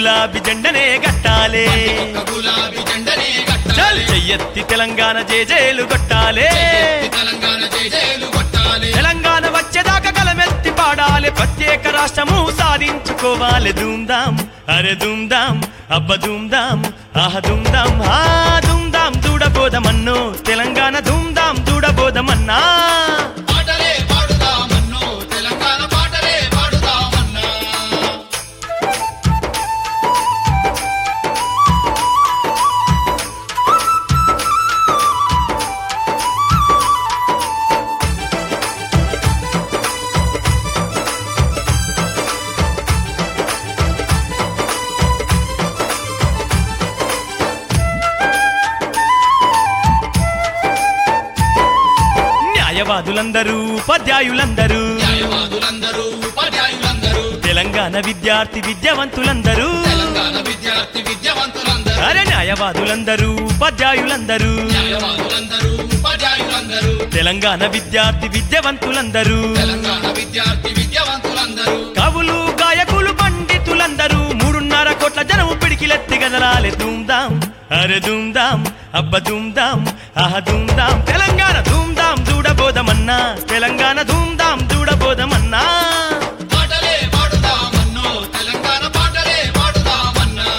గులాబీ జెండనే గట్టాలే ఒక్క గులాబీ జెండనే చల్ కట్టాలి చెయ్యెత్తి తెలంగాణ జేజేలు కొట్టాలే ఎత్తి తెలంగాణ జేజేలు కొట్టాలి తెలంగాణ వచ్చేదాకా కలమెత్తి పాడాలి ప్రత్యేక రాష్ట్రము సాధించుకోవాలి ధూమ్ధాం అరే ధూమ్ధాం అబ్బ ధూమ్ధాం ఆహ ధూమ్ధాం హా ధూమ్ధాం దూడబోదమన్నో తెలంగాణ ధూమ్ధాం దూడబోదమన్నా పాటలే పాడుదామన్నో తెలంగాణ పాటలే పాడుదామన్నా న్యాయవాదులందరూ ఉపాధ్యాయులందరూ న్యాయవాదులందరూ ఉపాధ్యాయులందరూ తెలంగాణ విద్యార్థి విద్యావంతులందరూ తెలంగాణ విద్యార్థి విద్యావంతులందరూ అరే న్యాయవాదులందరూ ఉపాధ్యాయులందరూ న్యాయవాదులందరూ ఉపాధ్యాయులందరూ తెలంగాణ విద్యార్థి విద్యావంతులందరూ తెలంగాణ విద్యార్థి విద్యావంతులందరూ కవులు గాయకులు పండితులందరూ మూడున్నర కోట్ల జనం పిడికిలెత్తి గదలాలి ధూమ్ధాం అరే ధూమ్ధాం అబ్బ ధూమ్ధాం ఆహ ధూమ్ధాం తెలంగాణ ధూమ్ధాం దూడబోదమన్నా తెలంగాణ ధూమ్ధాం దూడబోదమన్నా పాటలే పాడుదామన్నో తెలంగాణ పాటలే పాడుదామన్నా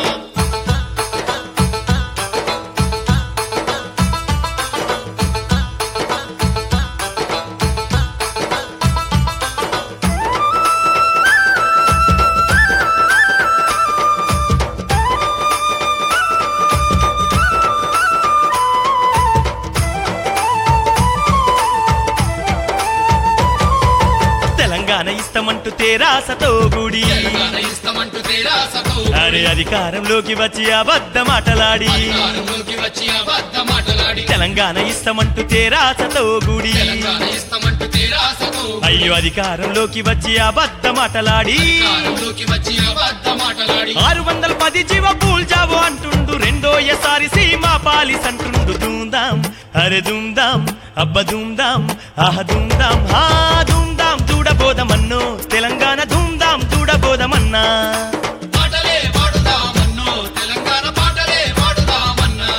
తెలంగాణ ఇస్తమంటూ తేరాసతో గుడి తెలంగాణ ఇస్తామంటూ తేరాసతో అరే అధికారంలోకి వచ్చి అబద్ధ మాటలాడి అధికారంలోకి వచ్చి అబద్ధ మాటలాడి తెలంగాణ ఇస్తమంటూ తేరాసతో గుడి తెలంగాణ ఇస్తామంటూ తేరాసతో అయ్యో అధికారంలోకి వచ్చి అబద్ధ మాటలాడి అధికారంలోకి వచ్చి అబద్ధ మాటలాడి ఆరు వందల పది జీవ పూల్జావో అంటుండు రెండో ఎసారి సీమా పాలిస్ అంటుండు దూందాం అరే దూందాం అబ్బ దూందాం ఆహ దూందాం హా దూందాం దూడబోదమన్నో తెలంగాణ దూందాం దూడబోదమన్నా పాటలే పాడుదామన్నో తెలంగాణ పాటలే పాడుదామన్నా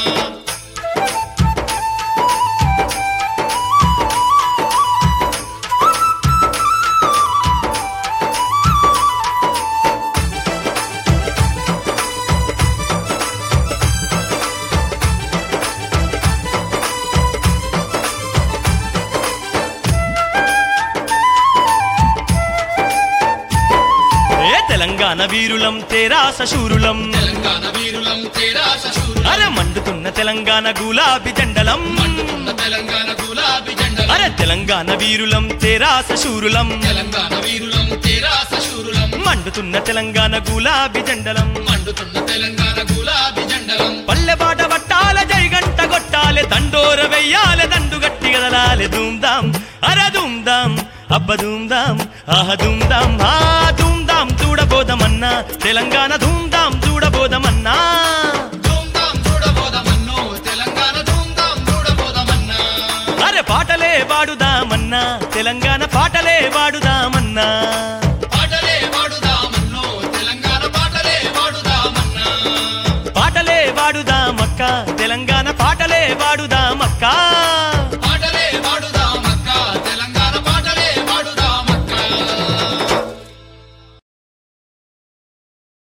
ఏ తెలంగాణ వీరులం తేరాస శూరులం తెలంగాణ వీరులం తేరాస శూరులం అరే మండుతున్న తెలంగాణ గులాబీ జెండలం మండుతున్న తెలంగాణ గులాబీ జెండలం అరే తెలంగాణ వీరులం తేరాస శూరులం తెలంగాణ వీరులం తేరాస శూరులం మండుతున్న తెలంగాణ గులాబీ జెండలం మండుతున్న తెలంగాణ గులాబీ జెండలం పల్లెబాట పట్టాల జైగంట కొట్టాలె దండోర వెయ్యాలె దండు గట్టి గదలాలె ధూమ్ధాం అర ధూమ్ధాం అబ్బ ధూమ్ధాం ఆహ ధూమ్ధాం ఆ ధూమ్ధాం చూడబోదమన్నా తెలంగాణ ధూమ్ధాం చూడబోదమన్నా ధూమ్ధాం చూడబోదమన్నో తెలంగాణ ధూమ్ధాం చూడబోదమన్నా అరే పాటలే పాడుదామన్నా తెలంగాణ పాటలే పాడుదామన్నా పాటలే పాడుదామన్నో తెలంగాణ పాటలే పాడుదామన్నా పాటలే పాడుదామక్క తెలంగాణ పాటలే పాడుదాం